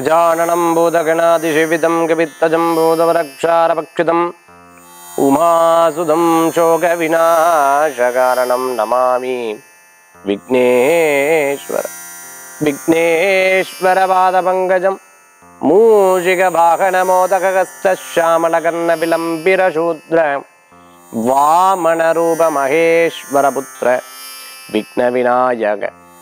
गजाननं भूतगणातिसेवितं कवित्तजम्बूतवरक्षारभक्षितम् उमासुदं शोकविनाशकारणं नमामि विघ्नेश्वर विघ्नेश्वरपादपङ्कजं मूषिकवाहनमोदकगस्तश्यामलकर्णविलम्बिरशूद्र वामनरूपमहेश्वरपुत्र विघ्नविनायक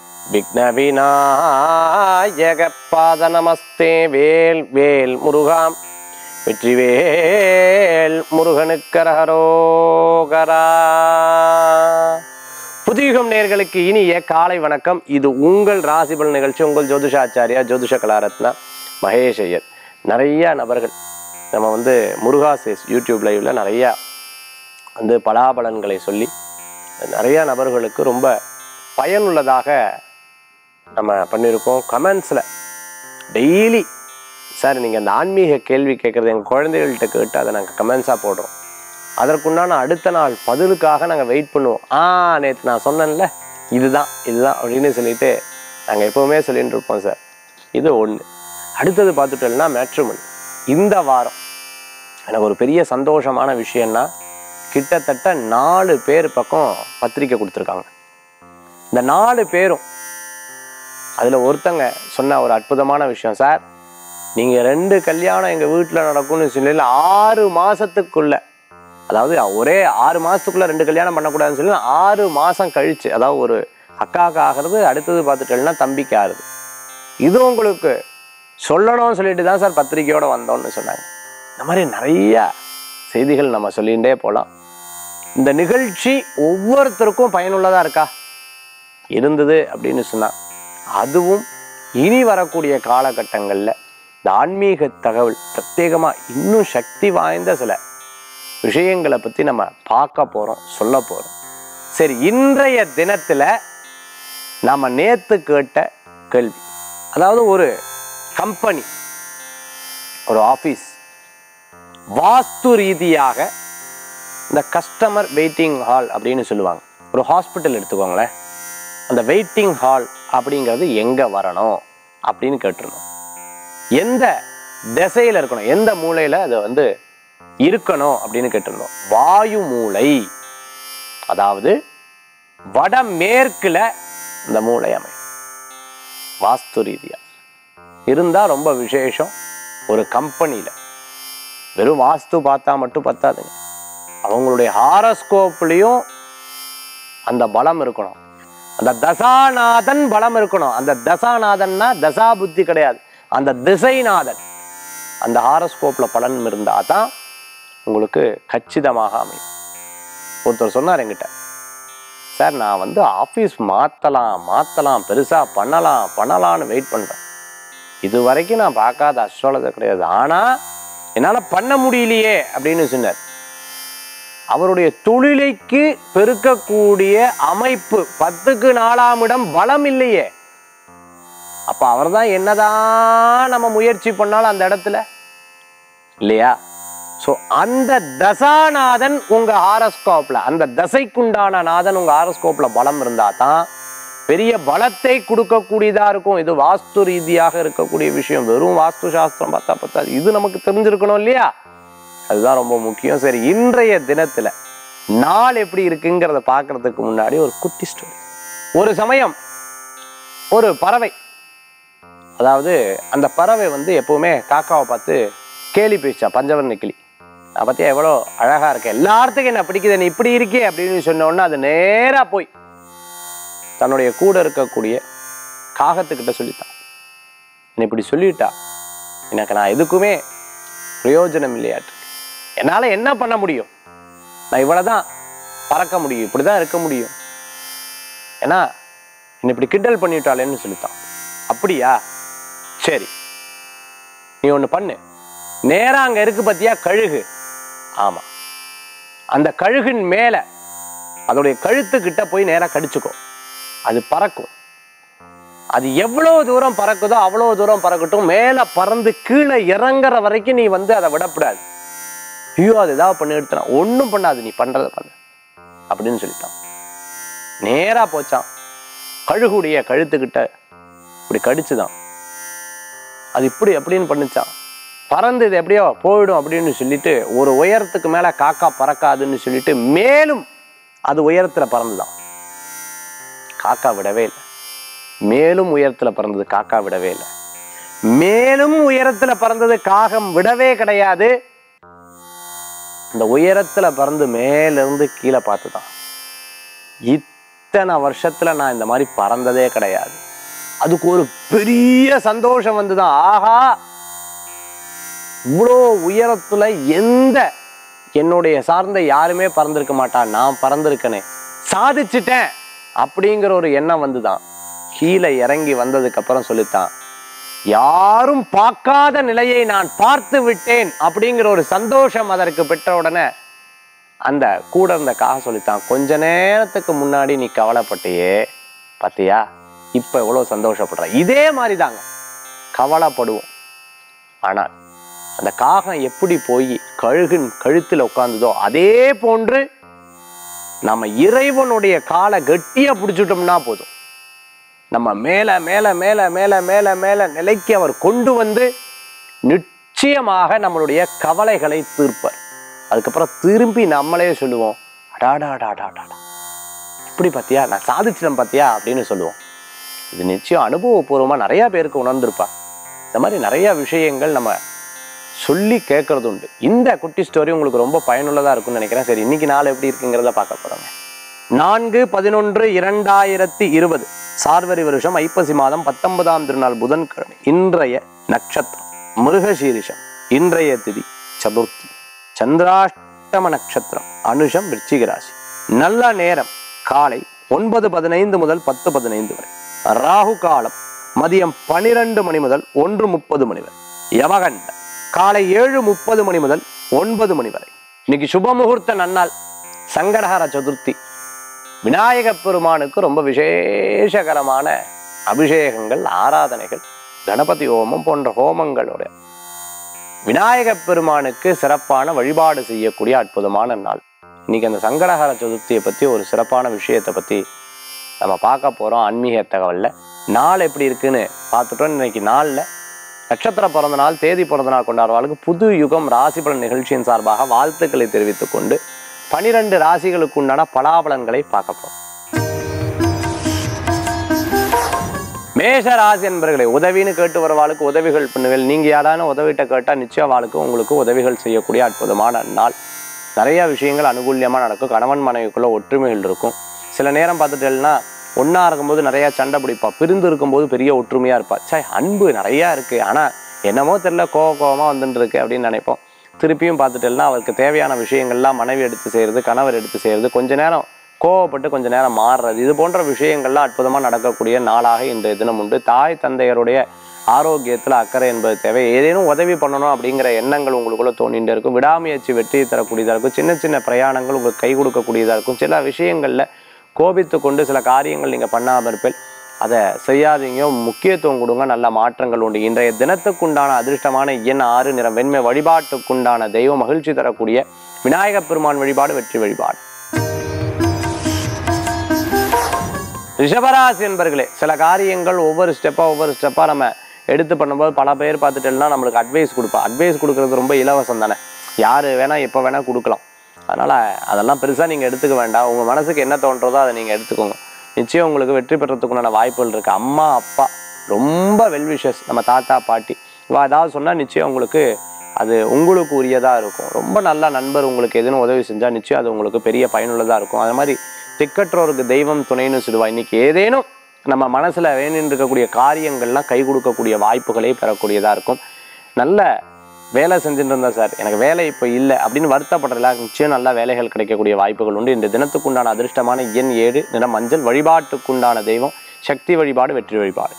விக்னவிநாயக பாத நமஸ்தே வேல் வேல் முருகாம் வெற்றிவேல் முருகனுக்கரகரோகரா புதியுகம் நேர்களுக்கு இனிய காலை வணக்கம் இது உங்கள் ராசிபல் நிகழ்ச்சி உங்கள் ஜோதிஷாச்சாரியா ஜோதிஷ கலாரத்னா மகேஷ் ஐயர் நிறைய நபர்கள் நம்ம வந்து முருகாசேஸ் யூடியூப் லைவ்ல நிறைய வந்து பலாபலன்களை சொல்லி நிறைய நபர்களுக்கு ரொம்ப பயனுள்ளதாக நம்ம பண்ணியிருக்கோம் கமெண்ட்ஸில் டெய்லி சார் நீங்கள் அந்த ஆன்மீக கேள்வி கேட்குறது எங்கள் குழந்தைகள்கிட்ட கேட்டு அதை நாங்கள் கமெண்ட்ஸாக போடுறோம் அதற்குண்டான அடுத்த நாள் பதிலுக்காக நாங்கள் வெயிட் பண்ணுவோம் ஆ நேற்று நான் சொன்னேன்ல இதுதான் இதுதான் அப்படின்னு சொல்லிட்டு நாங்கள் எப்போவுமே சொல்லிட்டு இருப்போம் சார் இது ஒன்று அடுத்தது பார்த்துட்டோம்னா மேட்ரிமன் இந்த வாரம் எனக்கு ஒரு பெரிய சந்தோஷமான விஷயம்னா கிட்டத்தட்ட நாலு பேர் பக்கம் பத்திரிக்கை கொடுத்துருக்காங்க இந்த நாலு பேரும் அதில் ஒருத்தங்க சொன்ன ஒரு அற்புதமான விஷயம் சார் நீங்கள் ரெண்டு கல்யாணம் எங்கள் வீட்டில் நடக்கும்னு சொல்லி ஆறு மாதத்துக்குள்ள அதாவது ஒரே ஆறு மாதத்துக்குள்ளே ரெண்டு கல்யாணம் பண்ணக்கூடாதுன்னு சொல்லி ஆறு மாதம் கழிச்சு அதாவது ஒரு அக்காவுக்கு ஆகிறது அடுத்தது பார்த்துட்டேன்னா தம்பிக்கு ஆகுது இது உங்களுக்கு சொல்லணும்னு சொல்லிட்டு தான் சார் பத்திரிக்கையோடு வந்தோம்னு சொன்னாங்க இந்த மாதிரி நிறைய செய்திகள் நம்ம சொல்லிகிட்டே போகலாம் இந்த நிகழ்ச்சி ஒவ்வொருத்தருக்கும் பயனுள்ளதாக இருக்கா இருந்தது அப்படின்னு சொன்னால் அதுவும் இனி வரக்கூடிய காலகட்டங்களில் இந்த ஆன்மீக தகவல் பிரத்யேகமாக இன்னும் சக்தி வாய்ந்த சில விஷயங்களை பற்றி நம்ம பார்க்க போகிறோம் சொல்ல போகிறோம் சரி இன்றைய தினத்தில் நாம் நேற்று கேட்ட கேள்வி அதாவது ஒரு கம்பெனி ஒரு ஆஃபீஸ் வாஸ்து ரீதியாக இந்த கஸ்டமர் வெயிட்டிங் ஹால் அப்படின்னு சொல்லுவாங்க ஒரு ஹாஸ்பிட்டல் எடுத்துக்கோங்களேன் அந்த வெயிட்டிங் ஹால் அப்படிங்கிறது எங்கே வரணும் அப்படின்னு கேட்டிருந்தோம் எந்த திசையில் இருக்கணும் எந்த மூலையில் அது வந்து இருக்கணும் அப்படின்னு கேட்டிருந்தோம் வாயு மூலை அதாவது வடமேற்குல இந்த மூளை அமையும் வாஸ்து ரீதியா இருந்தால் ரொம்ப விசேஷம் ஒரு கம்பெனியில் வெறும் வாஸ்து பார்த்தா மட்டும் பத்தாதுங்க அவங்களுடைய ஹாரஸ்கோப்லேயும் அந்த பலம் இருக்கணும் அந்த தசாநாதன் பலம் இருக்கணும் அந்த தசாநாதன்னா தசா புத்தி கிடையாது அந்த திசைநாதன் அந்த ஹாரஸ்கோப்ல பலன் இருந்தால் தான் உங்களுக்கு கச்சிதமாக அமையும் ஒருத்தர் சொன்னார் என்கிட்ட சார் நான் வந்து ஆஃபீஸ் மாற்றலாம் மாற்றலாம் பெருசாக பண்ணலாம் பண்ணலாம்னு வெயிட் பண்ணுறேன் இது வரைக்கும் நான் பார்க்காத அஸ்ட்ராலஜர் கிடையாது ஆனால் என்னால் பண்ண முடியலையே அப்படின்னு சொன்னார் அவருடைய தொழிலைக்கு பெருக்கக்கூடிய அமைப்பு பத்துக்கு நாலாம் இடம் பலம் இல்லையே அப்ப அவர்தான் என்னதான் நம்ம முயற்சி பண்ணாலும் அந்த இடத்துல இல்லையா சோ அந்த தசாநாதன் உங்க ஹாரஸ்கோப்ல அந்த தசைக்குண்டான நாதன் உங்க ஹாரஸ்கோப்ல பலம் இருந்தா தான் பெரிய பலத்தை கொடுக்கக்கூடியதா இருக்கும் இது வாஸ்து ரீதியாக இருக்கக்கூடிய விஷயம் வெறும் வாஸ்து சாஸ்திரம் பார்த்தா பார்த்தா இது நமக்கு தெரிஞ்சிருக்கணும் இல்லையா அதுதான் ரொம்ப முக்கியம் சரி இன்றைய தினத்துல நாள் எப்படி இருக்குங்கிறத பார்க்கறதுக்கு முன்னாடி ஒரு குட்டி ஸ்டோரி ஒரு சமயம் ஒரு பறவை அதாவது அந்த பறவை வந்து எப்பவுமே காக்காவை பார்த்து கேலி பேச்சா பஞ்சவர்ண கிளி நான் பார்த்தியா எவ்வளோ அழகா இருக்க எல்லாத்துக்கும் என்ன பிடிக்குது நீ இப்படி இருக்கே அப்படின்னு சொன்ன உடனே அது நேரா போய் தன்னுடைய கூட இருக்கக்கூடிய காகத்துக்கிட்ட சொல்லித்தான் என்னை இப்படி சொல்லிட்டா எனக்கு நான் எதுக்குமே பிரயோஜனம் இல்லையாட்டு என்னால் என்ன பண்ண முடியும் நான் இவ்வளோதான் பறக்க முடியும் இப்படி தான் இருக்க முடியும் ஏன்னா என்னை இப்படி கிண்டல் பண்ணிவிட்டாளேன்னு சொல்லித்தான் அப்படியா சரி நீ ஒன்று பண்ணு நேராக அங்கே இருக்கு பார்த்தியா கழுகு ஆமாம் அந்த கழுகின் மேலே அதோடைய கழுத்துக்கிட்ட போய் நேராக கடிச்சுக்கோ அது பறக்கும் அது எவ்வளோ தூரம் பறக்குதோ அவ்வளோ தூரம் பறக்கட்டும் மேலே பறந்து கீழே இறங்குற வரைக்கும் நீ வந்து அதை விடக்கூடாது ஐயோ அது ஏதாவது பண்ணி எடுத்தனா ஒன்றும் பண்ணாது நீ பண்ணுறதை பண்ணு அப்படின்னு சொல்லிட்டான் நேராக போச்சான் கழுகுடைய கழுத்துக்கிட்ட இப்படி கடிச்சுதான் அது இப்படி அப்படின்னு பண்ணுச்சான் பறந்து இது எப்படியோ போயிடும் அப்படின்னு சொல்லிட்டு ஒரு உயரத்துக்கு மேலே காக்கா பறக்காதுன்னு சொல்லிட்டு மேலும் அது உயரத்தில் பறந்துதான் காக்கா விடவே இல்லை மேலும் உயரத்தில் பறந்தது காக்கா விடவே இல்லை மேலும் உயரத்துல பறந்தது காகம் விடவே கிடையாது இந்த உயரத்துல பறந்து மேல இருந்து கீழே பார்த்துதான் இத்தனை வருஷத்துல நான் இந்த மாதிரி பறந்ததே கிடையாது அதுக்கு ஒரு பெரிய சந்தோஷம் வந்துதான் ஆஹா இவ்வளோ உயரத்துல எந்த என்னுடைய சார்ந்த யாருமே பறந்திருக்க மாட்டா நான் பறந்திருக்கனே சாதிச்சிட்டேன் அப்படிங்கிற ஒரு எண்ணம் வந்துதான் கீழே இறங்கி வந்ததுக்கு அப்புறம் சொல்லித்தான் யாரும் பார்க்காத நிலையை நான் பார்த்து விட்டேன் அப்படிங்கிற ஒரு சந்தோஷம் அதற்கு பெற்ற உடனே அந்த கூட இருந்த காக சொல்லித்தான் கொஞ்ச நேரத்துக்கு முன்னாடி நீ கவலைப்பட்டியே பாத்தியா இப்ப எவ்வளவு சந்தோஷப்படுற இதே மாதிரி தாங்க கவலைப்படுவோம் ஆனால் அந்த காகம் எப்படி போய் கழுகின் கழுத்துல உட்கார்ந்ததோ அதே போன்று நம்ம இறைவனுடைய காலை கெட்டியா பிடிச்சிட்டோம்னா போதும் நம்ம மேல மேல மேல மேல மேல மேல நிலைக்கு அவர் கொண்டு வந்து நிச்சயமாக நம்மளுடைய கவலைகளை தீர்ப்பார் அதுக்கப்புறம் திரும்பி நம்மளே சொல்லுவோம் அடாடாடாடாடாடா இப்படி பார்த்தியா நான் சாதிச்சிட்டேன் பார்த்தியா அப்படின்னு சொல்லுவோம் இது நிச்சயம் அனுபவபூர்வமாக நிறைய பேருக்கு உணர்ந்திருப்பா இந்த மாதிரி நிறைய விஷயங்கள் நம்ம சொல்லி கேட்கறது உண்டு இந்த குட்டி ஸ்டோரி உங்களுக்கு ரொம்ப பயனுள்ளதாக இருக்கும்னு நினைக்கிறேன் சரி இன்னைக்கு நாள் எப்படி இருக்குங்கிறத பார்க்க போறோங்க நான்கு பதினொன்று இரண்டாயிரத்தி இருபது சார்வரி வருஷம் ஐப்பசி மாதம் பத்தொன்பதாம் திருநாள் புதன்கிழமை இன்றைய நட்சத்திரம் மிருகசீரிஷம் இன்றைய திதி சதுர்த்தி சந்திராஷ்டம நட்சத்திரம் அனுஷம் விருச்சிக ராசி நல்ல நேரம் காலை ஒன்பது பதினைந்து முதல் பத்து பதினைந்து வரை ராகு காலம் மதியம் பனிரெண்டு மணி முதல் ஒன்று முப்பது மணி வரை யமகண்டம் காலை ஏழு முப்பது மணி முதல் ஒன்பது மணி வரை இன்னைக்கு சுப முகூர்த்த நன்னாள் சங்கடஹர சதுர்த்தி விநாயகப் பெருமானுக்கு ரொம்ப விசேஷகரமான அபிஷேகங்கள் ஆராதனைகள் கணபதி ஹோமம் போன்ற ஹோமங்களோட விநாயகப் பெருமானுக்கு சிறப்பான வழிபாடு செய்யக்கூடிய அற்புதமான நாள் இன்னைக்கு அந்த சங்கடஹர சதுர்த்தியை பத்தி ஒரு சிறப்பான விஷயத்தை பத்தி நம்ம பார்க்க போறோம் ஆன்மீக தகவல்ல நாள் எப்படி இருக்குன்னு பார்த்துட்டோம் இன்னைக்கு நாள்ல நட்சத்திர பிறந்த நாள் தேதி பிறந்த நாள் கொண்டாடுறவர்களுக்கு புது யுகம் ராசி பலன் நிகழ்ச்சியின் சார்பாக வாழ்த்துக்களை தெரிவித்துக் கொண்டு பனிரெண்டு ராசிகளுக்கு உண்டான பலாபலன்களை பார்க்க போறோம் மேஷ ராசி என்பர்களை உதவின்னு கேட்டு வரவாளுக்கு உதவிகள் பண்ணுவேன் நீங்க யாரான உதவிட்ட கேட்டா நிச்சயம் அவளுக்கு உங்களுக்கு உதவிகள் செய்யக்கூடிய அற்புதமான நாள் நிறைய விஷயங்கள் அனுகூல்யமா நடக்கும் கணவன் மனைவிக்குள்ள ஒற்றுமைகள் இருக்கும் சில நேரம் பார்த்துட்டேன்னா ஒண்ணா இருக்கும்போது நிறைய சண்டை பிடிப்பா பிரிந்து இருக்கும்போது பெரிய ஒற்றுமையா இருப்பா சே அன்பு நிறைய இருக்கு ஆனா என்னமோ தெரியல கோவ கோவமா வந்துட்டு இருக்கு அப்படின்னு நினைப்போம் திருப்பியும் பார்த்துட்டேன்னா அவருக்கு தேவையான விஷயங்கள்லாம் மனைவி எடுத்து செய்யறது கணவர் எடுத்து செய்யறது கொஞ்ச நேரம் கோவப்பட்டு கொஞ்ச நேரம் மாறுறது இது போன்ற விஷயங்கள்லாம் அற்புதமா நடக்கக்கூடிய நாளாக இன்றைய தினம் உண்டு தாய் தந்தையருடைய ஆரோக்கியத்துல அக்கறை என்பது தேவை ஏதேனும் உதவி பண்ணணும் அப்படிங்கிற எண்ணங்கள் உங்களுக்குள்ள தோணிகிட்டே இருக்கும் விடாமுயற்சி வெற்றி தரக்கூடியதா இருக்கும் சின்ன சின்ன பிரயாணங்கள் உங்களுக்கு கை கொடுக்கக்கூடியதா இருக்கும் சில விஷயங்கள்ல கோபித்து கொண்டு சில காரியங்கள் நீங்க பண்ணாம இருப்பேன் அதை செய்யாதீங்க முக்கியத்துவம் கொடுங்க நல்ல மாற்றங்கள் உண்டு இன்றைய தினத்துக்குண்டான அதிர்ஷ்டமான எண் ஆறு நிறம் வெண்மை வழிபாட்டுக்குண்டான தெய்வம் மகிழ்ச்சி தரக்கூடிய விநாயகப் பெருமான் வழிபாடு வெற்றி வழிபாடு ரிஷபராசி என்பர்களே சில காரியங்கள் ஒவ்வொரு ஸ்டெப்பாக ஒவ்வொரு ஸ்டெப்பாக நம்ம எடுத்து பண்ணும்போது பல பேர் பார்த்துட்டேன்னா நம்மளுக்கு அட்வைஸ் கொடுப்பா அட்வைஸ் கொடுக்கறது ரொம்ப இலவசம் தானே யார் வேணால் எப்போ வேணால் கொடுக்கலாம் அதனால் அதெல்லாம் பெருசாக நீங்கள் எடுத்துக்க வேண்டாம் உங்கள் மனசுக்கு என்ன தோன்றதோ அதை நீங்கள் எடுத்துக்கோங்க நிச்சயம் உங்களுக்கு வெற்றி பெறத்துக்குண்டான வாய்ப்புகள் இருக்குது அம்மா அப்பா ரொம்ப வெல்விஷஸ் நம்ம தாத்தா பாட்டி இவா ஏதாவது சொன்னால் நிச்சயம் உங்களுக்கு அது உங்களுக்கு உரியதாக இருக்கும் ரொம்ப நல்ல நண்பர் உங்களுக்கு எதுவும் உதவி செஞ்சால் நிச்சயம் அது உங்களுக்கு பெரிய பயனுள்ளதாக இருக்கும் அது மாதிரி திக்கற்றோருக்கு தெய்வம் துணைன்னு சொல்லுவா இன்னைக்கு ஏதேனும் நம்ம மனசுல வேணுன்னு இருக்கக்கூடிய காரியங்கள்லாம் கை கொடுக்கக்கூடிய வாய்ப்புகளை பெறக்கூடியதா இருக்கும் நல்ல வேலை செஞ்சுட்டு இருந்தா சார் எனக்கு வேலை இப்போ இல்லை அப்படின்னு வருத்தப்படுறதுல நிச்சயம் நல்ல வேலைகள் கிடைக்கக்கூடிய வாய்ப்புகள் உண்டு இந்த தினத்துக்குண்டான அதிர்ஷ்டமான எண் ஏழு நிறம் மஞ்சள் வழிபாட்டுக்குண்டான தெய்வம் சக்தி வழிபாடு வெற்றி வழிபாடு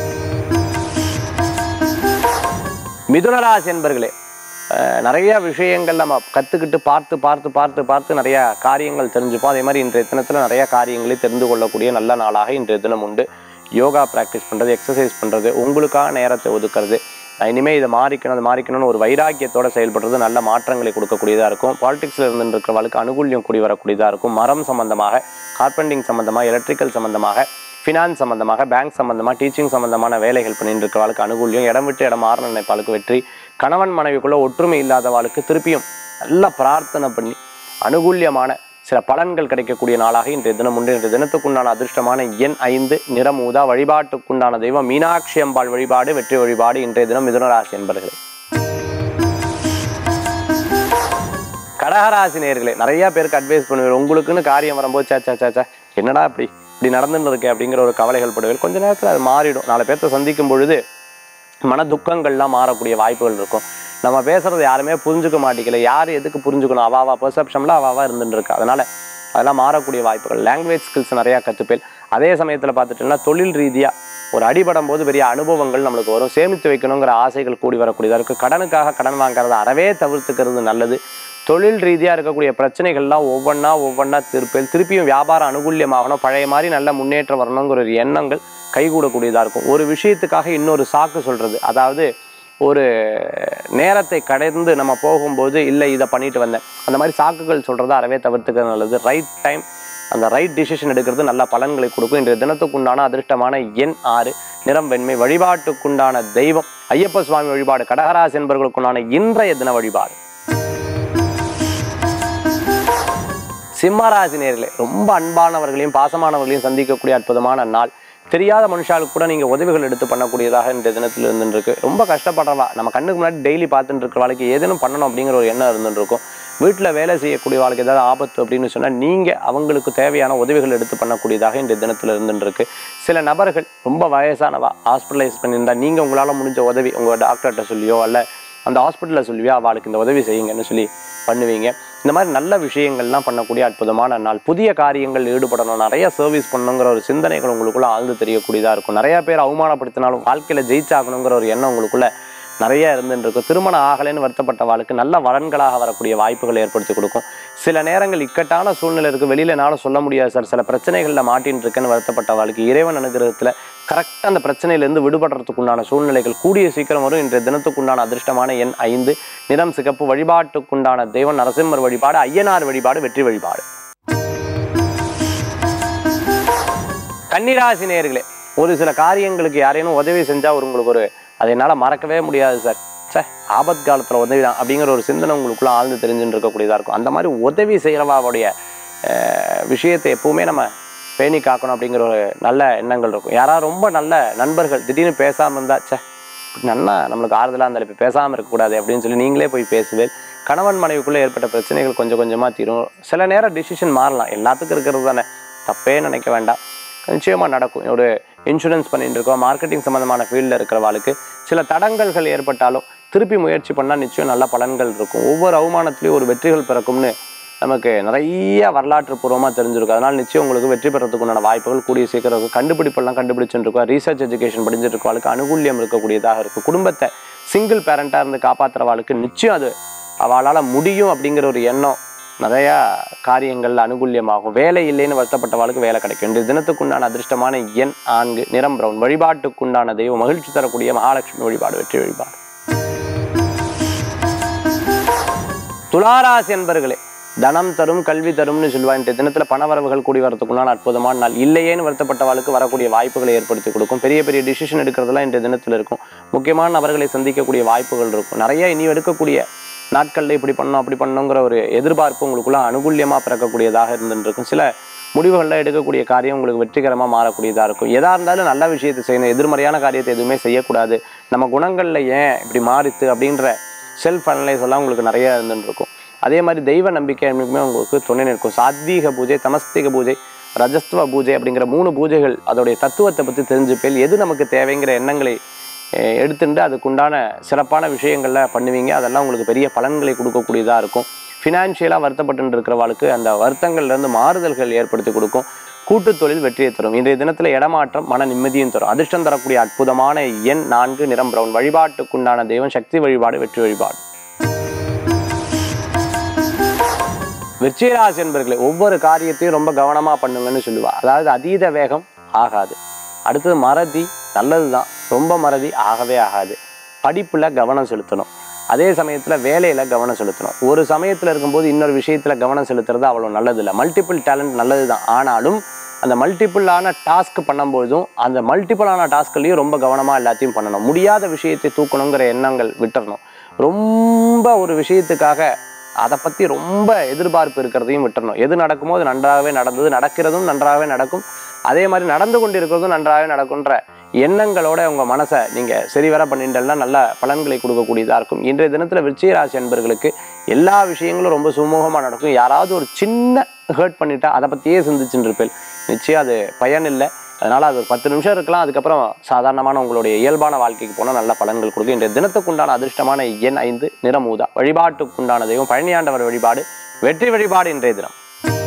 மிதுனராசி என்பர்களே அஹ் நிறைய விஷயங்கள் நம்ம கற்றுக்கிட்டு பார்த்து பார்த்து பார்த்து பார்த்து நிறைய காரியங்கள் தெரிஞ்சுப்போம் அதே மாதிரி இன்றைய தினத்தில் நிறைய காரியங்களை தெரிந்து கொள்ளக்கூடிய நல்ல நாளாக இன்றைய தினம் உண்டு யோகா ப்ராக்டிஸ் பண்ணுறது எக்ஸசைஸ் பண்ணுறது உங்களுக்காக நேரத்தை ஒதுக்குறது நான் இனிமேல் இதை மாறிக்கணும் அதை மாறிக்கணும்னு ஒரு வைராக்கியத்தோட செயல்படுறது நல்ல மாற்றங்களை கொடுக்கக்கூடியதாக இருக்கும் பாலிடிக்ஸில் இருந்து இருக்கிறவளுக்கு அனுகூல்யம் கூடி வரக்கூடியதாக இருக்கும் மரம் சம்பந்தமாக கார்பெண்டிங் சம்பந்தமாக எலக்ட்ரிக்கல் சம்பந்தமாக ஃபினான்ஸ் சம்மந்தமாக பேங்க் சம்மந்தமாக டீச்சிங் சம்மந்தமான வேலைகள் பண்ணிட்டு இருக்கிறவாளுக்கு அனுகூல்யம் இடம் விட்டு இடம் மாற நினைப்பாளுக்கு வெற்றி கணவன் மனைவிக்குள்ள ஒற்றுமை இல்லாதவாளுக்கு திருப்பியும் நல்லா பிரார்த்தனை பண்ணி அனுகூல்யமான சில பலன்கள் கிடைக்கக்கூடிய நாளாக இன்றைய தினம் உண்டு இன்றைய தினத்துக்குண்டான அதிர்ஷ்டமான எண் ஐந்து நிறமூதா வழிபாட்டுக்குண்டான தெய்வம் மீனாட்சி அம்பாள் வழிபாடு வெற்றி வழிபாடு இன்றைய தினம் மிதுனராசி என்பர்களே கடகராசி நேர்களே நிறைய பேருக்கு அட்வைஸ் பண்ணுவேன் உங்களுக்குன்னு காரியம் வரும்போது சே சே சே சே என்னடா இப்படி இப்படி நடந்துன்னு இருக்கே அப்படிங்கிற ஒரு கவலைகள் படுவேன் கொஞ்ச நேரத்தில் அது மாறிடும் நாலு பேர்த்த சந்திக்கும் பொழுது மன துக்கங்கள்லாம் மாறக்கூடிய வாய்ப்புகள் இருக்கும் நம்ம பேசுறது யாருமே புரிஞ்சுக்க மாட்டேங்கல யார் எதுக்கு புரிஞ்சுக்கணும் அவாவா பெர்செப்ஷனில் அவாவா இருந்துட்டு இருக்கு அதனால அதெல்லாம் மாறக்கூடிய வாய்ப்புகள் லாங்குவேஜ் ஸ்கில்ஸ் நிறையா கற்றுப்பேன் அதே சமயத்தில் பார்த்துட்டோம்னா தொழில் ரீதியாக ஒரு அடிபடும் போது பெரிய அனுபவங்கள் நம்மளுக்கு வரும் சேமித்து வைக்கணுங்கிற ஆசைகள் கூடி வரக்கூடியதாக இருக்குது கடனுக்காக கடன் வாங்குறத அறவே தவிர்த்துக்கிறது நல்லது தொழில் ரீதியாக இருக்கக்கூடிய பிரச்சனைகள்லாம் ஒவ்வொன்றா ஒவ்வொன்றா திருப்பேல் திருப்பியும் வியாபாரம் அனுகூல்யமாகணும் பழைய மாதிரி நல்ல முன்னேற்றம் வரணுங்கிற ஒரு எண்ணங்கள் கைகூடக்கூடியதாக இருக்கும் ஒரு விஷயத்துக்காக இன்னொரு சாக்கு சொல்கிறது அதாவது ஒரு நேரத்தை கடந்து நம்ம போகும்போது இல்லை இதை பண்ணிட்டு வந்தேன் அந்த மாதிரி சாக்குகள் சொல்கிறத அறவே தவிர்த்துக்கிறது நல்லது ரைட் டைம் அந்த ரைட் டிசிஷன் எடுக்கிறது நல்ல பலன்களை கொடுக்கும் இன்றைய தினத்துக்குண்டான அதிர்ஷ்டமான எண் ஆறு நிறம் வெண்மை வழிபாட்டுக்குண்டான தெய்வம் ஐயப்ப சுவாமி வழிபாடு கடகராசி என்பவர்களுக்குண்டான இன்றைய தின வழிபாடு சிம்மராசி நேர்களே ரொம்ப அன்பானவர்களையும் பாசமானவர்களையும் சந்திக்கக்கூடிய அற்புதமான நாள் தெரியாத மனுஷாளுக்கு கூட நீங்கள் உதவிகள் எடுத்து பண்ணக்கூடியதாக இந்த தினத்தில் இருந்துட்டு இருக்கு ரொம்ப கஷ்டப்படுறவா நம்ம கண்ணுக்கு முன்னாடி டெய்லி பார்த்துட்டு இருக்கிற வாழ்க்கை ஏதேனும் பண்ணணும் அப்படிங்கிற ஒரு எண்ணம் இருந்துட்டு இருக்கும் வீட்டில் வேலை செய்யக்கூடிய வாழ்க்கை ஏதாவது ஆபத்து அப்படின்னு சொன்னால் நீங்கள் அவங்களுக்கு தேவையான உதவிகள் எடுத்து பண்ணக்கூடியதாக இந்த தினத்தில் இருந்துட்டு இருக்கு சில நபர்கள் ரொம்ப வயசானவா ஹாஸ்பிட்டலைஸ் பண்ணியிருந்தா நீங்கள் உங்களால் முடிஞ்ச உதவி உங்கள் டாக்டர்கிட்ட சொல்லியோ அல்ல அந்த ஹாஸ்பிட்டலில் சொல்லியோ அவளுக்கு இந்த உதவி செய்யுங்கன்னு சொல்லி பண்ணுவீங்க இந்த மாதிரி நல்ல விஷயங்கள்லாம் பண்ணக்கூடிய அற்புதமான நாள் புதிய காரியங்கள் ஈடுபடணும் நிறைய சர்வீஸ் பண்ணணுங்கிற ஒரு சிந்தனைகள் உங்களுக்குள்ள ஆழ்ந்து தெரியக்கூடியதாக இருக்கும் நிறைய பேர் அவமானப்படுத்தினாலும் வாழ்க்கையில் ஜெயிச்சாகணுங்கிற ஒரு எண்ணம் உங்களுக்குள்ள நிறைய இருந்துட்டு இருக்கும் திருமணம் ஆகலைன்னு வருத்தப்பட்ட வாழ்க்கை நல்ல வரன்களாக வரக்கூடிய வாய்ப்புகள் ஏற்படுத்தி கொடுக்கும் சில நேரங்கள் இக்கட்டான சூழ்நிலை இருக்குது வெளியில என்னால் சொல்ல முடியாது சார் சில பிரச்சனைகளில் மாட்டின்னு இருக்கேன்னு வருத்தப்பட்ட வாழ்க்கை இறைவன் அனுகிரகத்தில் கரெக்டாக அந்த பிரச்சனையிலேருந்து விடுபடுறதுக்கு உண்டான சூழ்நிலைகள் கூடிய சீக்கிரம் வரும் இன்றைய தினத்துக்குண்டான அதிர்ஷ்டமான எண் ஐந்து நிறம் சிகப்பு வழிபாட்டுக்குண்டான தெய்வம் நரசிம்மர் வழிபாடு ஐயனார் வழிபாடு வெற்றி வழிபாடு கன்னிராசி நேயர்களே ஒரு சில காரியங்களுக்கு யாரேனும் உதவி செஞ்சால் ஒரு உங்களுக்கு ஒரு அதை என்னால் மறக்கவே முடியாது சார் சே ஆபத் காலத்தில் உதவி தான் அப்படிங்கிற ஒரு சிந்தனை உங்களுக்குள்ள ஆழ்ந்து தெரிஞ்சுட்டு இருக்கக்கூடியதாக இருக்கும் அந்த மாதிரி உதவி செய்கிறவாவுடைய விஷயத்தை எப்பவுமே நம்ம பேணி காக்கணும் அப்படிங்கிற ஒரு நல்ல எண்ணங்கள் இருக்கும் யாராவது ரொம்ப நல்ல நண்பர்கள் திடீர்னு பேசாமல் இருந்தால் சே இப்படி நல்லா நம்மளுக்கு ஆறுதலாக இருந்தாலும் இப்போ பேசாமல் இருக்கக்கூடாது அப்படின்னு சொல்லி நீங்களே போய் பேசுவேன் கணவன் மனைவிக்குள்ளே ஏற்பட்ட பிரச்சனைகள் கொஞ்சம் கொஞ்சமாக தீரும் சில நேரம் டிசிஷன் மாறலாம் எல்லாத்துக்கும் இருக்கிறது தானே தப்பே நினைக்க வேண்டாம் நிச்சயமாக நடக்கும் ஒரு இன்சூரன்ஸ் பண்ணிட்டு இருக்கோம் மார்க்கெட்டிங் சம்மந்தமான ஃபீல்டில் இருக்கிறவாளுக்கு சில தடங்கல்கள் ஏற்பட்டாலும் திருப்பி முயற்சி பண்ணால் நிச்சயம் நல்ல பலன்கள் இருக்கும் ஒவ்வொரு அவமானத்துலேயும் ஒரு வெற்றிகள் பிறக்கும்னு நமக்கு நிறைய வரலாற்று பூர்வமாக தெரிஞ்சிருக்கும் அதனால் நிச்சயம் உங்களுக்கு வெற்றி பெறத்துக்குண்டான வாய்ப்புகள் கூடிய சீக்கிரம் இருக்கும் கண்டுபிடிப்பெல்லாம் கண்டுபிடிச்சுட்டு இருக்கோம் ரீசர்ச் எஜுகேஷன் படிச்சுட்டு இருக்கவாளுக்கு அனுகூல்யம் இருக்கக்கூடியதாக இருக்கும் குடும்பத்தை சிங்கிள் பேரண்ட்டாக இருந்து காப்பாற்றுறவாளுக்கு நிச்சயம் அது அவளால் முடியும் அப்படிங்கிற ஒரு எண்ணம் நிறையா காரியங்கள் அனுகூல்யமாகும் வேலை இல்லைன்னு வருத்தப்பட்டவாளுக்கு வேலை கிடைக்கும் இன்று தினத்துக்குண்டான அதிர்ஷ்டமான எண் நான்கு நிறம் பிரவுன் வழிபாட்டுக்குண்டான தெய்வம் மகிழ்ச்சி தரக்கூடிய மகாலட்சுமி வழிபாடு வெற்றி வழிபாடு துளாராசி என்பர்களே தனம் தரும் கல்வி தரும்னு சொல்லுவா இன்றைய தினத்தில் பணவரவுகள் கூடி வரதுக்குண்டான அற்புதமான நாள் இல்லையேன்னு வருத்தப்பட்டவாளுக்கு வரக்கூடிய வாய்ப்புகளை ஏற்படுத்தி கொடுக்கும் பெரிய பெரிய டிசிஷன் எடுக்கிறதுலாம் இன்றைய தினத்தில் இருக்கும் முக்கியமான நபர்களை சந்திக்கக்கூடிய வாய்ப்புகள் இருக்கும் நிறைய இனி எடுக்கக்கூடிய நாட்களில் இப்படி பண்ணணும் அப்படி பண்ணணுங்கிற ஒரு எதிர்பார்ப்பு உங்களுக்குள்ள அனுகூல்யமாக பிறக்கக்கூடியதாக இருந்துட்டு இருக்கும் சில முடிவுகளில் எடுக்கக்கூடிய காரியம் உங்களுக்கு வெற்றிகரமாக மாறக்கூடியதாக இருக்கும் எதாக இருந்தாலும் நல்ல விஷயத்தை செய்யணும் எதிர்மறையான காரியத்தை எதுவுமே செய்யக்கூடாது நம்ம குணங்களில் ஏன் இப்படி மாறித்து அப்படின்ற செல்ஃப் அனலைஸ் எல்லாம் உங்களுக்கு நிறைய இருந்துட்டு இருக்கும் அதே மாதிரி தெய்வ நம்பிக்கை என்றைக்குமே உங்களுக்கு துணை நிற்கும் சாத்வீக பூஜை தமஸ்திக பூஜை ரஜஸ்துவ பூஜை அப்படிங்கிற மூணு பூஜைகள் அதோடைய தத்துவத்தை பற்றி தெரிஞ்சுப்பேல் எது நமக்கு தேவைங்கிற எண்ணங்களை அஹ், எடுத்துட்டு அதுக்குண்டான சிறப்பான விஷயங்களில் பண்ணுவீங்க அதெல்லாம் உங்களுக்கு பெரிய பலன்களை கொடுக்கக்கூடியதாக இருக்கும் ஃபினான்ஷியலாக வருத்தப்பட்டு இருக்கிறவாளுக்கு அந்த வருத்தங்கள்லேருந்து மாறுதல்கள் ஏற்படுத்தி கொடுக்கும் கூட்டுத் தொழில் வெற்றியை தரும் இன்றைய தினத்தில் இடமாற்றம் மன நிம்மதியும் தரும் அதிர்ஷ்டம் தரக்கூடிய அற்புதமான எண் நான்கு நிறம் பிரவுன் வழிபாட்டுக்குண்டான தெய்வம் சக்தி வழிபாடு வெற்றி வழிபாடு விருச்சிகராசி என்பர்களே ஒவ்வொரு காரியத்தையும் ரொம்ப கவனமாக பண்ணுங்கன்னு சொல்லுவா அதாவது அதீத வேகம் ஆகாது அடுத்தது மறதி நல்லது தான் ரொம்ப மறதி ஆகவே ஆகாது படிப்பில் கவனம் செலுத்தணும் அதே சமயத்தில் வேலையில் கவனம் செலுத்தணும் ஒரு சமயத்தில் இருக்கும்போது இன்னொரு விஷயத்தில் கவனம் செலுத்துறது அவ்வளோ நல்லதில்லை மல்டிபிள் டேலண்ட் நல்லது தான் ஆனாலும் அந்த மல்டிபிளான டாஸ்க் பண்ணும்போதும் அந்த மல்டிபிளான டாஸ்க்லையும் ரொம்ப கவனமாக எல்லாத்தையும் பண்ணணும் முடியாத விஷயத்தை தூக்கணுங்கிற எண்ணங்கள் விட்டுறணும் ரொம்ப ஒரு விஷயத்துக்காக அதை பற்றி ரொம்ப எதிர்பார்ப்பு இருக்கிறதையும் விட்டுறணும் எது நடக்குமோ அது நன்றாகவே நடந்தது நடக்கிறதும் நன்றாகவே நடக்கும் அதே மாதிரி நடந்து கொண்டு இருக்கிறதும் நன்றாகவே நடக்குன்ற எண்ணங்களோட உங்கள் மனசை நீங்கள் சரிவர பண்ணிட்டேன்னா நல்ல பலன்களை கொடுக்கக்கூடியதாக இருக்கும் இன்றைய தினத்தில் விருச்சிகராசி என்பர்களுக்கு எல்லா விஷயங்களும் ரொம்ப சுமூகமாக நடக்கும் யாராவது ஒரு சின்ன ஹர்ட் பண்ணிட்டா அதை பற்றியே சிந்திச்சுட்டு இருப்பேன் நிச்சயம் அது பயன் இல்லை அதனால் அது ஒரு பத்து நிமிஷம் இருக்கலாம் அதுக்கப்புறம் சாதாரணமான உங்களுடைய இயல்பான வாழ்க்கைக்கு போனால் நல்ல பலன்கள் கொடுக்கும் இன்றைய தினத்துக்குண்டான அதிர்ஷ்டமான எண் ஐந்து நிறமூதா வழிபாட்டுக்குண்டான தெய்வம் பழனியாண்டவர் வழிபாடு வெற்றி வழிபாடு இன்றைய தினம்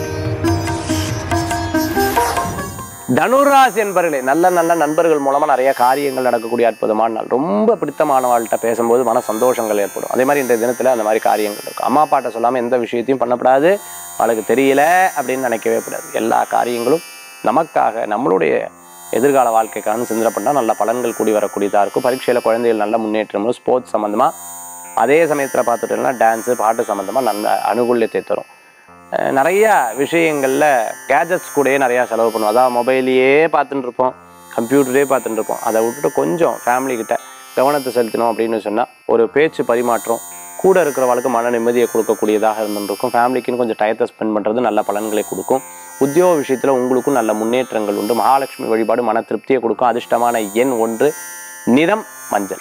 தனுராசி என்பர்களே நல்ல நல்ல நண்பர்கள் மூலமா நிறைய காரியங்கள் நடக்கக்கூடிய அற்புதமான நாள் ரொம்ப பிடித்தமானவாள்கிட்ட பேசும்போது மன சந்தோஷங்கள் ஏற்படும் அதே மாதிரி இன்றைய தினத்துல அந்த மாதிரி காரியங்கள் இருக்கும் அம்மா அப்பாட்ட சொல்லாம எந்த விஷயத்தையும் பண்ணப்படாது அவளுக்கு தெரியல அப்படின்னு நினைக்கவே கூடாது எல்லா காரியங்களும் நமக்காக நம்மளுடைய எதிர்கால வாழ்க்கைக்கான சிந்தனை பண்ணால் நல்ல பலன்கள் கூடி வரக்கூடியதாக இருக்கும் பரீட்சையில் குழந்தைகள் நல்ல முன்னேற்றமும் ஸ்போர்ட்ஸ் சம்மந்தமாக அதே சமயத்தில் பார்த்துட்டோம்னா டான்ஸு பாட்டு சம்மந்தமாக நல்ல அனுகூல்யத்தை தரும் அஹ் நிறைய விஷயங்களில் கேஜெட்ஸ் கூடயே நிறையா செலவு பண்ணுவோம் அதான் மொபைலையே பார்த்துட்டு இருப்போம் கம்ப்யூட்டரே பார்த்துட்டு இருப்போம் அதை விட்டுட்டு கொஞ்சம் ஃபேமிலி கிட்ட கவனத்தை செலுத்தணும் அப்படின்னு சொன்னால் ஒரு பேச்சு பரிமாற்றம் கூட இருக்கிறவளுக்கு மன நிம்மதியை கொடுக்கக்கூடியதாக இருந்துருக்கும் ஃபேமிலிக்குன்னு கொஞ்சம் டயத்தை ஸ்பெண்ட் பண்ணுறது நல்ல பலன்களை கொடுக்கும் உத்தியோக விஷயத்தில் உங்களுக்கும் நல்ல முன்னேற்றங்கள் உண்டு மகாலட்சுமி வழிபாடு மன திருப்தியை கொடுக்கும் அதிர்ஷ்டமான எண் ஒன்று நிறம் மஞ்சள்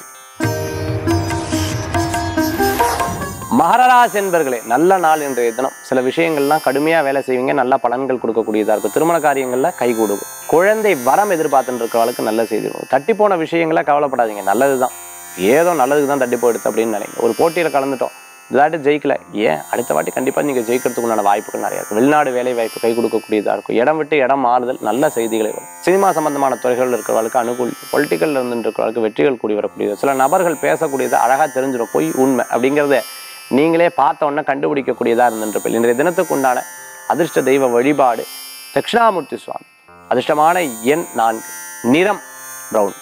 மகரராசி என்பர்களே நல்ல நாள் இன்றைய தினம் சில விஷயங்கள்லாம் கடுமையாக வேலை செய்வீங்க நல்ல பலன்கள் கொடுக்கக்கூடியதாக இருக்கும் திருமண காரியங்களில் கை கொடுக்கும் குழந்தை வரம் எதிர்பார்த்துட்டு இருக்கிறவளுக்கு நல்ல செய்தி இருக்கும் தட்டி போன விஷயங்களை கவலைப்படாதீங்க நல்லது தான் ஏதோ நல்லதுக்கு தான் தட்டி போயிடுது அப்படின்னு நினைங்க ஒரு போட்டியில் கலந்துட்டோம் இந்த வாட்டி ஜெயிக்கல ஏன் அடுத்த வாட்டி கண்டிப்பாக நீங்கள் ஜெயிக்கிறதுக்கு உண்டான வாய்ப்புகள் நிறையா இருக்கும் வெளிநாடு வேலை வாய்ப்பு கை கொடுக்கக்கூடியதாக இருக்கும் இடம் விட்டு இடம் மாறுதல் நல்ல செய்திகளை வரும் சினிமா சம்பந்தமான துறைகள் இருக்கிறவர்களுக்கு அனுகூல் பொலிட்டிக்கல் இருந்துட்டு இருக்கிறவர்களுக்கு வெற்றிகள் கூடி வரக்கூடியது சில நபர்கள் பேசக்கூடியது அழகாக தெரிஞ்சிடும் பொய் உண்மை அப்படிங்கிறத நீங்களே பார்த்த உடனே கண்டுபிடிக்கக்கூடியதாக இருந்துருப்பில் இன்றைய தினத்துக்கு உண்டான அதிர்ஷ்ட தெய்வ வழிபாடு தட்சிணாமூர்த்தி சுவாமி அதிர்ஷ்டமான எண் நான்கு நிறம் பிரவுன்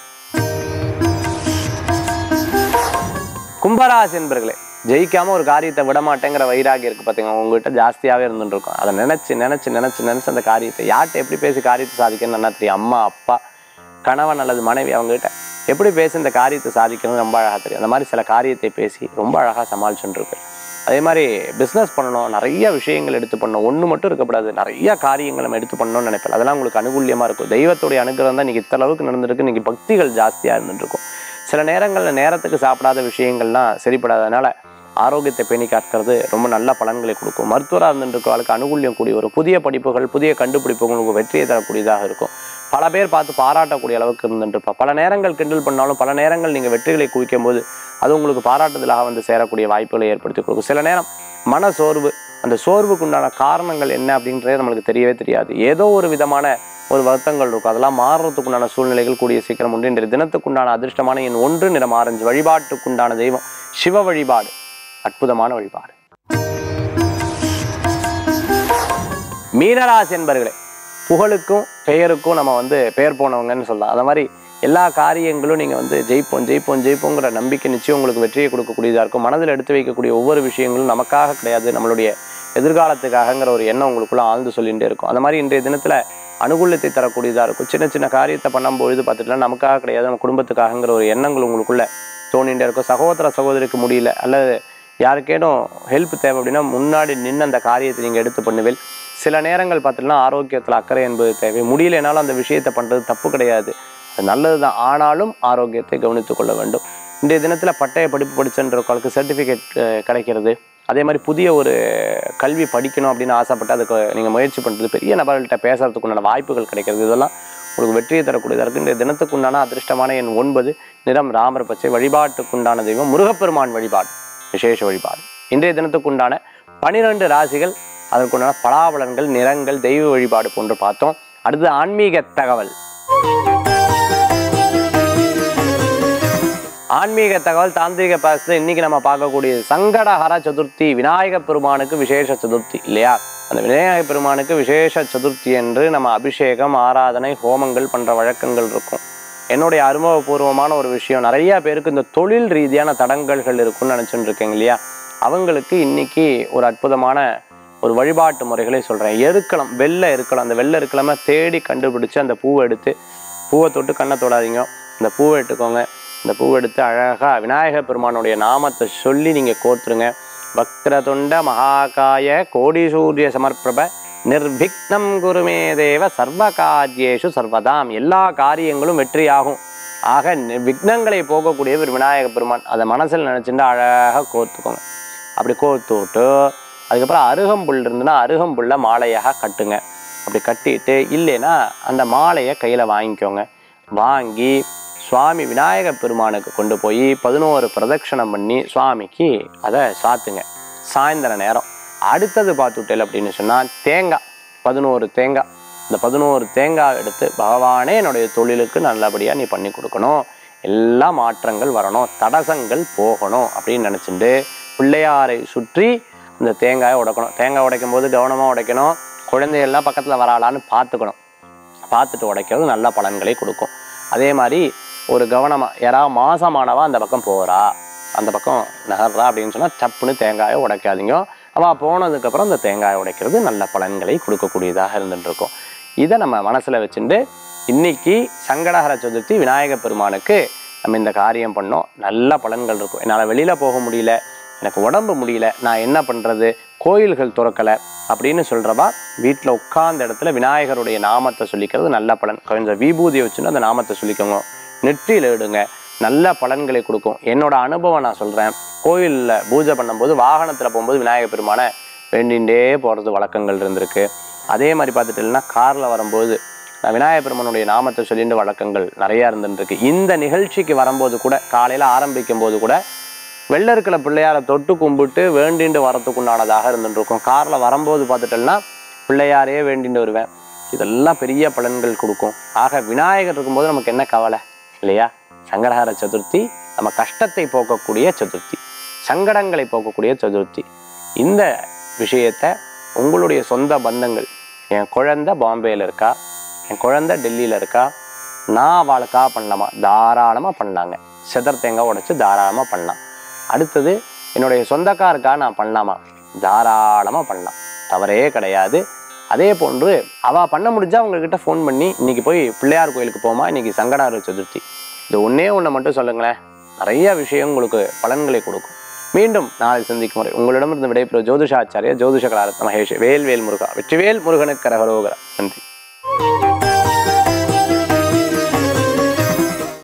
கும்பராசி என்பர்களே ஜெயிக்காம ஒரு காரியத்தை விட மாட்டேங்கிற வைராகி இருக்கு பார்த்தீங்கன்னா உங்ககிட்ட ஜாஸ்தியாகவே இருந்துட்டு இருக்கும் அதை நினைச்சு நினைச்சு நினைச்சு நினைச்சு அந்த காரியத்தை யார்கிட்ட எப்படி பேசி காரியத்தை சாதிக்கணும்னு நல்லா தெரியும் அம்மா அப்பா கணவன் அல்லது மனைவி அவங்ககிட்ட எப்படி பேசி இந்த காரியத்தை சாதிக்கணும்னு ரொம்ப அழகாக தெரியும் அந்த மாதிரி சில காரியத்தை பேசி ரொம்ப அழகாக சமாளிச்சுட்டு இருப்பேன் அதே மாதிரி பிஸ்னஸ் பண்ணணும் நிறைய விஷயங்கள் எடுத்து பண்ணணும் ஒன்று மட்டும் இருக்கக்கூடாது நிறைய காரியங்கள் நம்ம எடுத்து பண்ணணும்னு நினைப்பேன் அதெல்லாம் உங்களுக்கு அனுகூலியமாக இருக்கும் தெய்வத்துடைய அனுகிரகம் தான் இன்னைக்கு இத்தனை அளவுக்கு நடந்திருக்கு இன்னைக்கு பக்திகள் ஜாஸ்தியாக இருந்துட்டு இருக்கும் சில நேரங்களில் நேரத்துக்கு சாப்பிடாத விஷயங்கள்லாம் சரிப்படாதனால ஆரோக்கியத்தை பேணி காக்கிறது ரொம்ப நல்ல பலன்களை கொடுக்கும் மருத்துவராக இருந்துருக்கவளுக்கு அனுகூல்யம் கூடிய வரும் புதிய படிப்புகள் புதிய கண்டுபிடிப்புகள் உங்களுக்கு வெற்றியை தரக்கூடியதாக இருக்கும் பல பேர் பார்த்து பாராட்டக்கூடிய அளவுக்கு இருந்துருப்பா பல நேரங்கள் கிண்டல் பண்ணாலும் பல நேரங்கள் நீங்கள் வெற்றிகளை குவிக்கும் போது அது உங்களுக்கு பாராட்டுதலாக வந்து சேரக்கூடிய வாய்ப்புகளை ஏற்படுத்தி கொடுக்கும் சில நேரம் மன சோர்வு அந்த சோர்வுக்கு உண்டான காரணங்கள் என்ன அப்படின்றதே நம்மளுக்கு தெரியவே தெரியாது ஏதோ ஒரு விதமான ஒரு வருத்தங்கள் இருக்கும் அதெல்லாம் மாறுறதுக்குண்டான சூழ்நிலைகள் கூடிய சீக்கிரம் உண்டு இன்றைய தினத்துக்குண்டான அதிர்ஷ்டமான என் ஒன்று நிறம் ஆரஞ்சு வழிபாட்டுக்குண்டான தெய்வம் சிவ வழிபாடு அற்புதமான வழிபாடு மீனராசி என்பர்களே புகழுக்கும் பெயருக்கும் நம்ம வந்து பெயர் போனவங்கன்னு சொல்லலாம் அந்த மாதிரி எல்லா காரியங்களும் நீங்கள் வந்து ஜெயிப்போம் ஜெயிப்போம் ஜெயிப்போங்கிற நம்பிக்கை நிச்சயம் உங்களுக்கு வெற்றியை கொடுக்கக்கூடியதாக இருக்கும் மனதில் எடுத்து வைக்கக்கூடிய ஒவ்வொரு விஷயங்களும் நமக்காக கிடையாது நம்மளுடைய எதிர்காலத்துக்காகங்கிற ஒரு எண்ணம் உங்களுக்குள்ள ஆழ்ந்து சொல்லிகிட்டே இருக்கும் அந்த மாதிரி இன்றைய தினத்தில் அனுகூலத்தை தரக்கூடியதாக இருக்கும் சின்ன சின்ன காரியத்தை பண்ணும்பொழுது பார்த்துட்டுனா நமக்காக கிடையாது நம்ம குடும்பத்துக்காகங்கிற ஒரு எண்ணங்கள் உங்களுக்குள்ள தோணிகிட்டே இருக்கும் சகோதர சகோதரிக்கு முடியல அல்லது யாருக்கேனும் ஹெல்ப் தேவை அப்படின்னா முன்னாடி நின்று அந்த காரியத்தை நீங்கள் எடுத்து பண்ணுவேன் சில நேரங்கள் பார்த்தீங்கன்னா ஆரோக்கியத்தில் அக்கறை என்பது தேவை முடியலைனாலும் அந்த விஷயத்தை பண்ணுறது தப்பு கிடையாது அது நல்லது தான் ஆனாலும் ஆரோக்கியத்தை கவனித்துக் கொள்ள வேண்டும் இன்றைய தினத்தில் பட்டய படிப்பு படிச்சுன்றவங்களுக்கு சர்டிஃபிகேட் கிடைக்கிறது அதே மாதிரி புதிய ஒரு கல்வி படிக்கணும் அப்படின்னு ஆசைப்பட்டு அதுக்கு நீங்கள் முயற்சி பண்ணுறது பெரிய நபர்கள்ட்ட பேசுறதுக்கு உண்டான வாய்ப்புகள் கிடைக்கிறது இதெல்லாம் உங்களுக்கு வெற்றியை தரக்கூடியதாக இருக்குது இன்றைய தினத்துக்குண்டான அதிர்ஷ்டமான எண் ஒன்பது நிறம் ராமர் பச்சை வழிபாட்டுக்குண்டான தெய்வம் முருகப்பெருமான் வழிபாடு விசேஷ வழிபாடு இன்றைய தினத்துக்குண்டான பனிரெண்டு ராசிகள் அதற்குண்டான பலாபலன்கள் நிறங்கள் தெய்வ வழிபாடு போன்று பார்த்தோம் அடுத்து ஆன்மீக தகவல் ஆன்மீக தகவல் தாந்திரிக பாசத்தில் இன்னைக்கு நம்ம பார்க்கக்கூடியது சங்கடஹர சதுர்த்தி விநாயக பெருமானுக்கு விசேஷ சதுர்த்தி இல்லையா அந்த விநாயக பெருமானுக்கு விசேஷ சதுர்த்தி என்று நம்ம அபிஷேகம் ஆராதனை ஹோமங்கள் பண்ற வழக்கங்கள் இருக்கும் என்னுடைய அனுபவபூர்வமான ஒரு விஷயம் நிறைய பேருக்கு இந்த தொழில் ரீதியான தடங்கல்கள் இருக்கும்னு நினச்சிட்டு இருக்கீங்க இல்லையா அவங்களுக்கு இன்னைக்கு ஒரு அற்புதமான ஒரு வழிபாட்டு முறைகளை சொல்கிறேன் எருக்களம் வெள்ளை எருக்களம் அந்த வெள்ளை எருக்களமை தேடி கண்டுபிடிச்சு அந்த பூவை எடுத்து பூவை தொட்டு கண்ணை தொடாதீங்க இந்த பூவை எடுத்துக்கோங்க இந்த பூவை எடுத்து அழகாக விநாயகர் பெருமானுடைய நாமத்தை சொல்லி நீங்கள் கோர்த்துருங்க வக்ரதுண்ட மகாகாய கோடி சூரிய சமர்ப்பிரப நிர்விக்னம் குருமே தேவ சர்வ காரியேஷு சர்வதாம் எல்லா காரியங்களும் வெற்றியாகும் ஆக நி- விக்னங்களை போகக்கூடிய ஒரு விநாயக பெருமான் அதை மனசில் நினச்சிட்டு அழகாக கோர்த்துக்கோங்க அப்படி கோர்த்து விட்டு அதுக்கப்புறம் அருகம்புல் இருந்துன்னா அருகம்புல்லை மாலையாக கட்டுங்க அப்படி கட்டிட்டு இல்லைன்னா அந்த மாலையை கையில் வாங்கிக்கோங்க வாங்கி சுவாமி விநாயக பெருமானுக்கு கொண்டு போய் பதினோரு பிரதட்சணம் பண்ணி சுவாமிக்கு அதை சாத்துங்க சாயந்தர நேரம் அடுத்தது பார்த்துட்டேல் அப்படின்னு சொன்னால் தேங்காய் பதினோரு தேங்காய் இந்த பதினோரு தேங்காய் எடுத்து பகவானே என்னுடைய தொழிலுக்கு நல்லபடியாக நீ பண்ணி கொடுக்கணும் எல்லா மாற்றங்கள் வரணும் தடசங்கள் போகணும் அப்படின்னு நினச்சிட்டு பிள்ளையாரை சுற்றி இந்த தேங்காயை உடைக்கணும் தேங்காய் உடைக்கும் போது கவனமாக உடைக்கணும் குழந்தைகள்லாம் பக்கத்தில் வராளான்னு பார்த்துக்கணும் பார்த்துட்டு உடைக்கிறது நல்ல பலன்களை கொடுக்கும் அதே மாதிரி ஒரு கவனமாக யாராவது மாசமானவா அந்த பக்கம் போகிறா அந்த பக்கம் நகர்றா அப்படின்னு சொன்னால் சப்புன்னு தேங்காயை உடைக்காதீங்க அவள் போனதுக்கப்புறம் அந்த தேங்காயை உடைக்கிறது நல்ல பலன்களை கொடுக்கக்கூடியதாக இருந்துட்டு இருக்கும் இதை நம்ம மனசில் வச்சுட்டு இன்னைக்கு சங்கடஹர சதுர்த்தி விநாயகர் பெருமானுக்கு நம்ம இந்த காரியம் பண்ணோம் நல்ல பலன்கள் இருக்கும் என்னால் வெளியில் போக முடியல எனக்கு உடம்பு முடியல நான் என்ன பண்ணுறது கோயில்கள் திறக்கலை அப்படின்னு சொல்கிறவா வீட்டில் உட்கார்ந்த இடத்துல விநாயகருடைய நாமத்தை சொல்லிக்கிறது நல்ல பலன் கொஞ்சம் விபூதியை வச்சுன்னு அந்த நாமத்தை சொல்லிக்கோங்க நெற்றியில் இடுங்க நல்ல பலன்களை கொடுக்கும் என்னோட அனுபவம் நான் சொல்கிறேன் கோயிலில் பூஜை பண்ணும்போது வாகனத்தில் போகும்போது விநாயகர் பெருமானை வேண்டிகிட்டே போகிறது வழக்கங்கள் இருந்திருக்கு அதே மாதிரி பார்த்துட்டீங்கன்னா காரில் வரும்போது நான் விநாயகர் பெருமானுடைய நாமத்தை சொல்லிட்டு வழக்கங்கள் நிறையா இருந்துருக்கு இந்த நிகழ்ச்சிக்கு வரும்போது கூட காலையில் ஆரம்பிக்கும் போது கூட வெள்ளருக்கில் பிள்ளையாரை தொட்டு கும்பிட்டு வேண்டிண்டு வரத்துக்கு உண்டானதாக இருந்துருக்கும் காரில் வரும்போது பார்த்துட்டோம்னா பிள்ளையாரே வேண்டிட்டு வருவேன் இதெல்லாம் பெரிய பலன்கள் கொடுக்கும் ஆக விநாயகர் இருக்கும்போது நமக்கு என்ன கவலை இல்லையா சங்கடஹர சதுர்த்தி நம்ம கஷ்டத்தை போக்கக்கூடிய சதுர்த்தி சங்கடங்களை போக்கக்கூடிய சதுர்த்தி இந்த விஷயத்தை உங்களுடைய சொந்த பந்தங்கள் என் குழந்தை பாம்பேயில் இருக்கா என் குழந்தை டெல்லியில் இருக்கா நான் அவளுக்காக பண்ணலாமா தாராளமாக பண்ணலாங்க செதர் தேங்காய் உடைச்சு தாராளமாக பண்ணலாம் அடுத்தது என்னுடைய சொந்தக்காருக்காக நான் பண்ணலாமா தாராளமாக பண்ணலாம் தவறே கிடையாது அதே போன்று அவள் பண்ண முடிஞ்சா உங்ககிட்ட ஃபோன் பண்ணி இன்னைக்கு போய் பிள்ளையார் கோயிலுக்கு போமா இன்னைக்கு சங்கடார சதுர்த்தி இது ஒன்றே ஒன்றை மட்டும் சொல்லுங்களேன் நிறைய விஷயம் உங்களுக்கு பலன்களை கொடுக்கும் மீண்டும் நாளை சந்திக்கும் முறை உங்களிடமிருந்து விடைபெறும் ஜோதிஷாச்சாரிய ஜோதிஷ கலாரத்ன மகேஷ் வேல்வேல் முருகா வெற்றிவேல் முருகனுக்கு கரகரோகரா நன்றி